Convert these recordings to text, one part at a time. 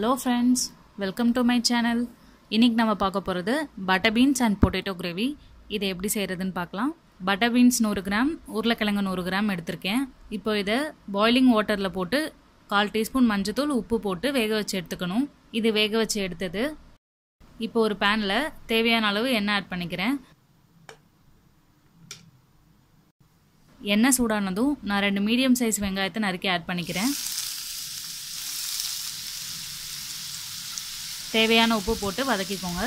hello friends welcome to my channel இன்றைக்கி நம்ம பார்க்க போகிறது butter beans and potato gravy இதை எப்படி செய்கிறதுன்னு பார்க்கலாம் பட்டர் பீன்ஸ் நூறு கிராம் உருளைக்கிழங்கு நூறு கிராம் எடுத்திருக்கேன் இப்போ இதை பாய்லிங் வாட்டரில் போட்டு கால் டீஸ்பூன் மஞ்சத்தூள் உப்பு போட்டு வேக வச்சு எடுத்துக்கணும் இது வேக வச்சு எடுத்தது இப்போ ஒரு பேனில் தேவையான அளவு எண்ணெய் ஆட் பண்ணிக்கிறேன் எண்ணெய் சூடானதும் நான் ரெண்டு மீடியம் சைஸ் வெங்காயத்தை நறுக்கி ஆட் பண்ணிக்கிறேன் தேவையான உப்பு போட்டு வதக்கிக்கோங்க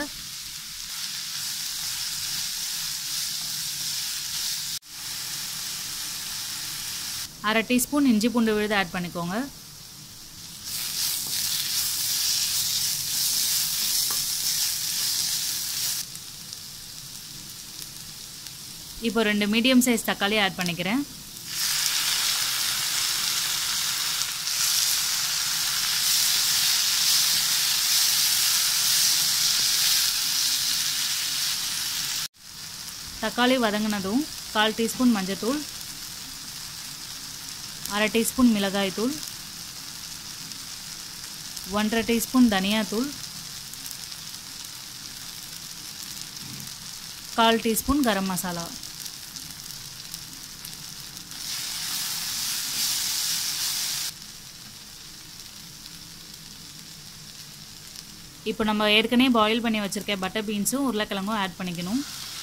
அரை டீஸ்பூன் இஞ்சி பூண்டு விழுது ஆட் பண்ணிக்கோங்க இப்போ ரெண்டு மீடியம் சைஸ் தக்காளி ஆட் பண்ணிக்கிறேன் தக்காளி வதங்கினதும் கால் டீஸ்பூன் மஞ்சத்தூள் அரை டீஸ்பூன் மிளகாய்த்தூள் ஒன்றரை டீஸ்பூன் தனியாத்தூள் கால் டீஸ்பூன் கரம் மசாலா இப்போ நம்ம ஏற்கனவே பாயில் பண்ணி வச்சுருக்க பட்டர் பீன்ஸும் உருளைக்கிழங்கும் ஆட் பண்ணிக்கணும்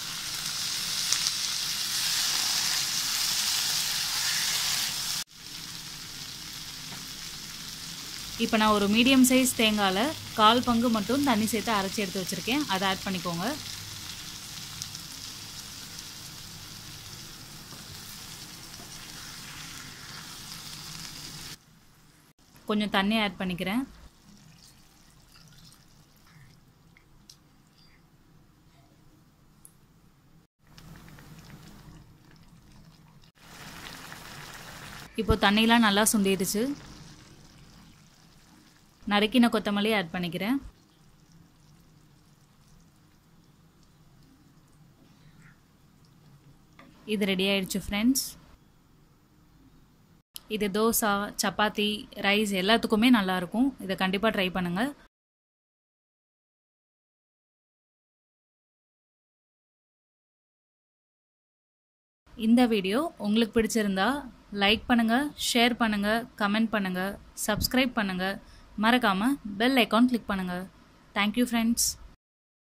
இப்போ நான் ஒரு மீடியம் சைஸ் தேங்காயில் கால் பங்கு மட்டும் தண்ணி சேர்த்து அரைச்சி எடுத்து வச்சுருக்கேன் அதை ஆட் பண்ணிக்கோங்க கொஞ்சம் தண்ணி ஆட் பண்ணிக்கிறேன் இப்போ தண்ணியெலாம் நல்லா சுண்டிடுச்சு நறுக்கின கொத்தமல்லி ஆட் பண்ணிக்கிறேன் இது ரெடி ஆயிடுச்சு ஃப்ரெண்ட்ஸ் இது தோசை சப்பாத்தி ரைஸ் எல்லாத்துக்குமே நல்லாயிருக்கும் இதை கண்டிப்பாக ட்ரை பண்ணுங்கள் இந்த வீடியோ உங்களுக்கு பிடிச்சிருந்தா லைக் பண்ணுங்கள் ஷேர் பண்ணுங்கள் கமெண்ட் பண்ணுங்கள் சப்ஸ்கிரைப் பண்ணுங்கள் மறக்காமல் பெல் ஐக்கான் கிளிக் பண்ணுங்கள் தேங்க்யூ ஃப்ரெண்ட்ஸ்